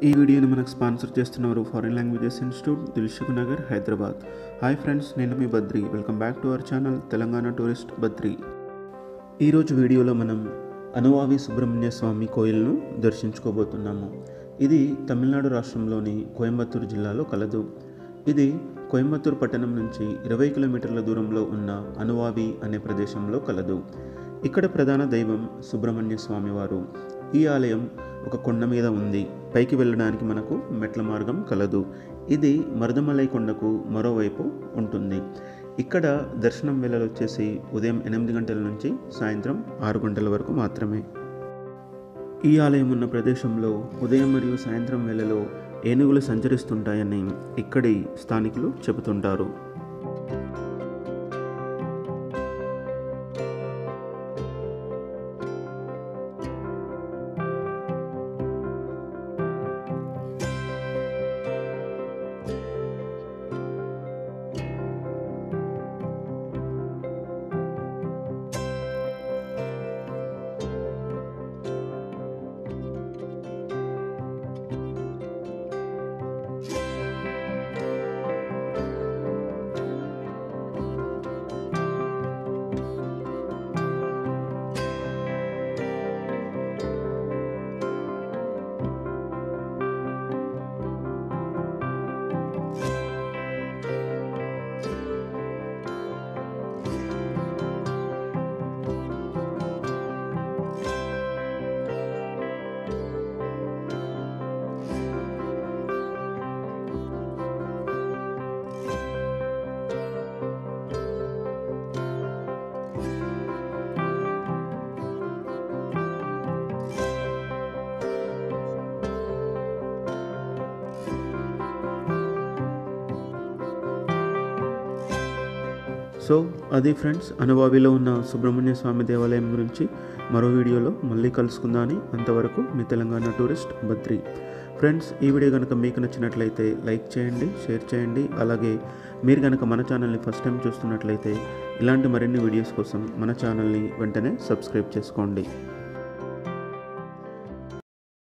ఈ వీడియోని మనకు స్పాన్సర్ చేస్తున్నారు foreign languages institute Dilsukh Nagar Hyderabad hi friends నేను మీ Badri welcome back to our channel Telangana tourist Badri ఈరోజు వీడియోలో మనం అనువావి సుబ్రహ్మణ్య స్వామి కోయిల్ను దర్శించుకోబోతున్నాము ఇది తమిళనాడు రాష్ట్రంలోని కోయంబత్తూరు జిల్లాలో కలదు ఇది కోయంబత్తూరు పట్టణం నుంచి ఇరవై కిలోమీటర్ల దూరంలో ఉన్న అనువావి అనే ప్రదేశంలో కలదు ఇక్కడ ప్రధాన దైవం సుబ్రహ్మణ్య స్వామివారు ఈ ఆలయం ఒక కొండ మీద ఉంది పైకి వెళ్ళడానికి మనకు మెట్ల మార్గం కలదు ఇది మరుదమలై కొండకు మరోవైపు ఉంటుంది ఇక్కడ దర్శనం వేళలు వచ్చేసి ఉదయం ఎనిమిది గంటల నుంచి సాయంత్రం ఆరు గంటల వరకు మాత్రమే ఈ ఆలయం ఉన్న ప్రదేశంలో ఉదయం మరియు సాయంత్రం వేళలో ఏనుగులు సంచరిస్తుంటాయని ఇక్కడి స్థానికులు చెబుతుంటారు సో అది ఫ్రెండ్స్ అనుభావిలో ఉన్న సుబ్రహ్మణ్య స్వామి దేవాలయం గురించి మరో వీడియోలో మళ్ళీ కలుసుకుందామని అంతవరకు మీ తెలంగాణ టూరిస్ట్ బద్రి ఫ్రెండ్స్ ఈ వీడియో కనుక మీకు నచ్చినట్లయితే లైక్ చేయండి షేర్ చేయండి అలాగే మీరు కనుక మన ఛానల్ని ఫస్ట్ టైం చూస్తున్నట్లయితే ఇలాంటి మరిన్ని వీడియోస్ కోసం మన ఛానల్ని వెంటనే సబ్స్క్రైబ్ చేసుకోండి